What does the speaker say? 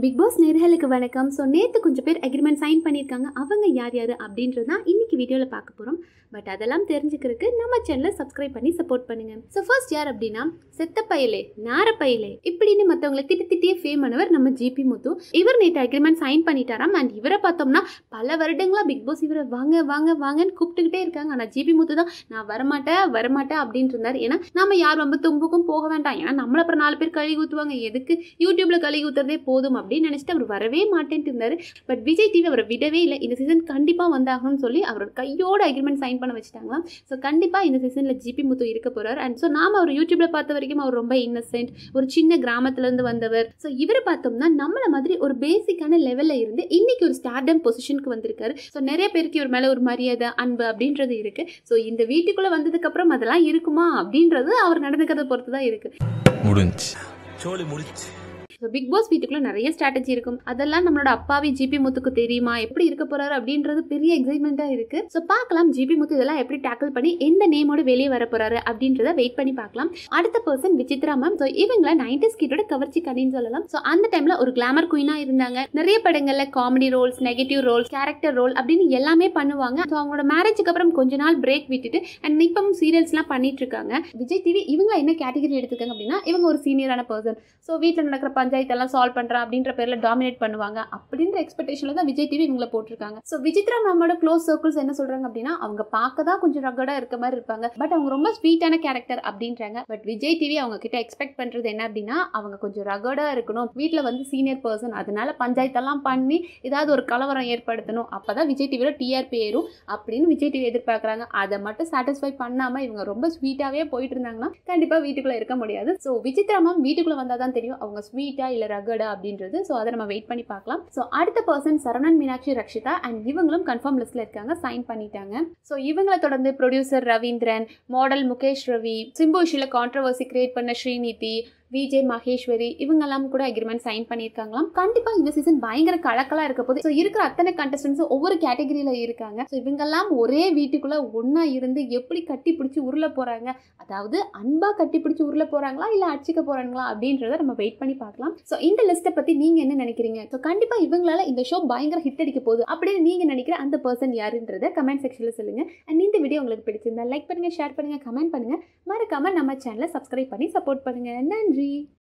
big pass நேர்களுக்கு வணக்கம் so நேற்று கொஞ்சம் பேர் அக்ரிமெண்ட் சைன் பண்ணியிருக்காங்க அவங்க யார் யார் அப்படின்றது தான் இன்னைக்கு வீடியோவில் பார்க்க போகிறோம் பட் அதெல்லாம் தெரிஞ்சுக்கிறதுக்கு நம்ம சேனலை சப்ஸ்கிரைப் பண்ணி சப்போர்ட் பண்ணுங்க ஸோ ஃபர்ஸ்ட் யார் அப்படின்னா செத்த பயலே நார பயலே இப்படின்னு மற்றவங்களை திட்டி திட்டியே ஃபேம் ஆனவர் நம்ம ஜிபி முத்து இவர் நேற்று அக்ரிமெண்ட் சைன் பண்ணிட்டாராம் அண்ட் இவரை பார்த்தோம்னா பல வருடங்களா பிக் பாஸ் இவரை வாங்க வாங்க வாங்கன்னு கூப்பிட்டுக்கிட்டே இருக்காங்க ஆனால் ஜிபி முத்து தான் நான் வரமாட்டேன் வரமாட்டேன் அப்படின்ட்டு இருந்தார் ஏன்னா நம்ம யார் ரொம்ப தும்புக்கும் போக வேண்டாம் ஏன்னா நம்மள அப்புறம் நாலு பேர் கழுவி ஊற்றுவாங்க எதுக்கு யூடியூப்ல கழுவி ஊத்துறதே போதும் அப்படின்னு நினைச்சிட்டு அவர் வரவே மாட்டேன்ட்டு இருந்தாரு பட் விஜய் டிவி அவரை விடவே இல்லை இந்த சீசன் கண்டிப்பா வந்தாகணும்னு சொல்லி அவரோட கையோட அக்ரிமெண்ட் சைன் பண்ண வச்சுட்டாங்களாம் ஸோ கண்டிப்பா இந்த சீசன்ல ஜிபி முத்து இருக்க போறார் அண்ட் ஸோ நாம அவர் யூடியூப்ல பார்த்த வரைக்கும் அவர் ரொம்ப இன்னசென்ட் ஒரு சின்ன கிராமத்துல இருந்து வந்தவர் ஸோ இவரை பார்த்தோம்னா நம்மள மாதிரி ஒரு பேசிக்கான லெவல்ல இருந்து இன்னைக்கு ஒரு ஸ்டார்டம் பொசிஷனுக்கு வந்திருக்காரு ஸோ நிறைய பேருக்கு இவர் மேல ஒரு மரியாதை அன்பு அப்படின்றது இருக்கு ஸோ இந்த வீட்டுக்குள்ள வந்ததுக்கு அப்புறம் அதெல்லாம் இருக்குமா அப்படின்றது அவர் நடந்துக்கிறத பொறுத்து தான் இருக்கு முடிஞ்சு சோலி முடிச்சு ஸோ பிக் பாஸ் வீட்டுக்குள்ள நிறைய ஸ்ட்ராட்டஜி இருக்கும் அதெல்லாம் நம்மளோட அப்பாவி ஜிபி முத்துக்கு தெரியுமா எப்படி இருக்க போறாரு அப்படின்றது பெரிய எக்ஸைட்மெண்ட்டா இருக்கு ஸோ பார்க்கலாம் ஜிபி முத்து இதெல்லாம் எப்படி டேக்கிள் பண்ணி எந்த நேமோட வெளியே வர போறாரு அப்படின்றத வெயிட் பண்ணி பார்க்கலாம் அடுத்த பர்சன் விசித்ரா மேம் ஸோ இவங்கள நைன்டிஸ் கிட்டோட கவர்ச்சி கணின்னு சொல்லலாம் ஸோ அந்த டைம்ல ஒரு கிளாமர் குயினா இருந்தாங்க நிறைய படங்கள்ல comedy roles negative roles character role அப்படின்னு எல்லாமே பண்ணுவாங்க ஸோ அவங்களோட மேரேஜுக்கு அப்புறம் கொஞ்ச நாள் பிரேக் விட்டுட்டு அண்ட் இப்பவும் சீரியல்ஸ்லாம் பண்ணிட்டு இருக்காங்க விஜய் டிவி இவங்க என்ன கேட்டகரி எடுத்துக்காங்க அப்படின்னா இவங்க ஒரு சீனியரான பர்சன் ஸோ வீட்டில் நடக்கிற பஞ்சாயத்தெல்லாம் சால்வ் பண்ணுறேன் அப்படின்ற பேரில் டாமினேட் பண்ணுவாங்க அப்படின்ற எக்ஸ்பெக்டேஷனில் தான் விஜய் டிவி இவங்கள போட்டிருக்காங்க ஸோ விசித்ரா மேமோட க்ளோஸ் சர்க்கிள்ஸ் என்ன சொல்கிறாங்க அப்படின்னா அவங்க பார்க்க தான் கொஞ்சம் ரகடாக இருக்க மாதிரி இருப்பாங்க பட் அவங்க ரொம்ப ஸ்வீட்டான கேரக்டர் அப்படின்றாங்க பட் விஜய் டிவி அவங்க கிட்ட எக்ஸ்பெக்ட் பண்ணுறது என்ன அப்படின்னா அவங்க கொஞ்சம் ரகடாக இருக்கணும் வீட்டில் வந்து சீனியர் பர்சன் அதனால பஞ்சாயத்தெல்லாம் பண்ணி ஏதாவது ஒரு கலவரம் ஏற்படுத்தணும் அப்போ தான் விஜய் டிவியில் டிஆர்பி ஏறும் அப்படின்னு விஜய் டிவி எதிர்பார்க்குறாங்க அதை மட்டும் சாட்டிஸ்ஃபை பண்ணாமல் இவங்க ரொம்ப ஸ்வீட்டாகவே போயிட்டு இருந்தாங்கன்னா கண்டிப்பாக வீட்டுக்குள்ளே இருக்க முடியாது ஸோ விசித்ரா மேம் வீட்டுக்குள்ளே வந்தால் தான் தெரியும் அவங்க ஸ்வீட்டா இல்லை ரகடா அப்படின்றது ஸோ அதை நம்ம வெயிட் பண்ணி பார்க்கலாம் ஸோ அடுத்த பர்சன் சரவணன் மீனாட்சி ரக்ஷிதா அண்ட் இவங்களும் கன்ஃபார்ம் லிஸ்ட்ல இருக்காங்க சைன் பண்ணிட்டாங்க ஸோ இவங்களை தொடர்ந்து ப்ரொடியூசர் ரவீந்திரன் மாடல் முகேஷ் ரவி சிம்புஷில கான்ட்ரவர்சி கிரியேட் பண்ண ஸ்ரீநிதி விஜய் மகேஸ்வரி இவங்கெல்லாம் கூட அக்ரிமெண்ட் சைன் பண்ணியிருக்காங்களாம் கண்டிப்பாக இந்த சீசன் பயங்கர கலக்கலாக இருக்க போது ஸோ இருக்கிற அத்தனை கண்டஸ்டன்ஸும் ஒவ்வொரு கேட்டகரியில் இருக்காங்க ஸோ இவங்கெல்லாம் ஒரே வீட்டுக்குள்ளே ஒன்றா இருந்து எப்படி கட்டி பிடிச்சி உருள போகிறாங்க அதாவது அன்பாக கட்டி பிடிச்சி உருள போகிறாங்களா இல்லை அடிச்சுக்க போகிறாங்களா அப்படின்றத நம்ம வெயிட் பண்ணி பார்க்கலாம் ஸோ இந்த லிஸ்ட்டை பற்றி நீங்கள் என்ன நினைக்கிறீங்க ஸோ கண்டிப்பாக இவங்களால இந்த ஷோ பயங்கர ஹிட் அடிக்க போகுது அப்படின்னு நீங்கள் நினைக்கிற அந்த பர்சன் யாருன்றத கமெண்ட் செக்ஷனில் சொல்லுங்கள் அண்ட் இந்த வீடியோ உங்களுக்கு பிடிச்சிருந்தா லைக் பண்ணுங்கள் ஷேர் பண்ணுங்கள் கமெண்ட் பண்ணுங்கள் மறக்காமல் நம்ம சேனலை சப்ஸ்கிரைப் பண்ணி சப்போர்ட் பண்ணுங்கள் நன்றி